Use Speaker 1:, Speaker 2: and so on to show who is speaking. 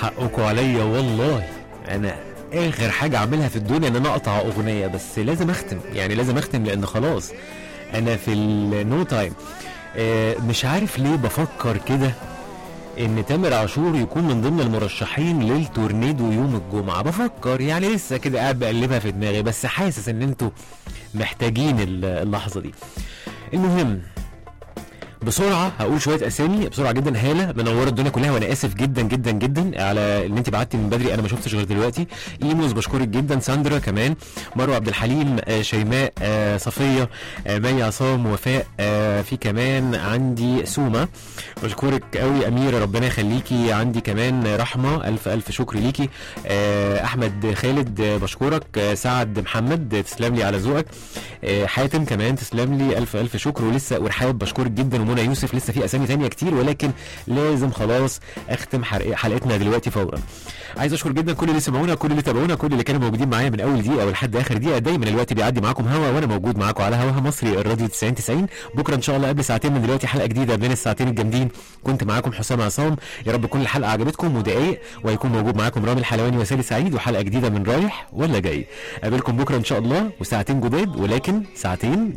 Speaker 1: حقكم عليا والله انا اخر حاجه اعملها في الدنيا ان انا اقطع اغنيه بس لازم اختم يعني لازم اختم لان خلاص انا في النو تايم مش عارف ليه بفكر كده ان تامر عاشور يكون من ضمن المرشحين للتورنيدو يوم الجمعه بفكر يعني لسه كده قاعد بقلبها في دماغي بس حاسس ان انتوا محتاجين اللحظه دي المهم بسرعه هقول شويه اسامي بسرعه جدا هاله منوره الدنيا كلها وانا اسف جدا جدا جدا على ان انت بعتي من بدري انا ما شفتش غير دلوقتي ايموز بشكرك جدا ساندرا كمان مروه عبد الحليم آه شيماء آه صفيه آه مي عصام وفاء آه في كمان عندي سومه بشكرك قوي اميره ربنا يخليكي عندي كمان رحمه الف الف شكر ليكي آه احمد خالد آه بشكرك آه سعد محمد آه تسلم لي على ذوقك آه حاتم كمان تسلم لي الف الف شكر ولسه ورحاب بشكرك جدا ومنى يوسف لسه في اسامي تانية كتير ولكن لازم خلاص اختم حلق- حلقتنا دلوقتي فورا عايز اشكر جدا كل اللي سمعونا كل اللي تابعونا كل اللي كانوا موجودين معايا من اول دقيقه ولحد اخر دقيقه دايما الوقت بيعدي معاكم هوا وانا موجود معاكم على هواها مصري الراديو 90 90 بكره ان شاء الله قبل ساعتين من دلوقتي حلقه جديده بين الساعتين الجامدين كنت معاكم حسام عصام يا رب تكون الحلقه عجبتكم ودقايق وهيكون موجود معاكم رامي الحلواني وسالي سعيد وحلقه جديده من رايح ولا جاي قابلكم بكره ان شاء الله وساعتين جداد ولكن ساعتين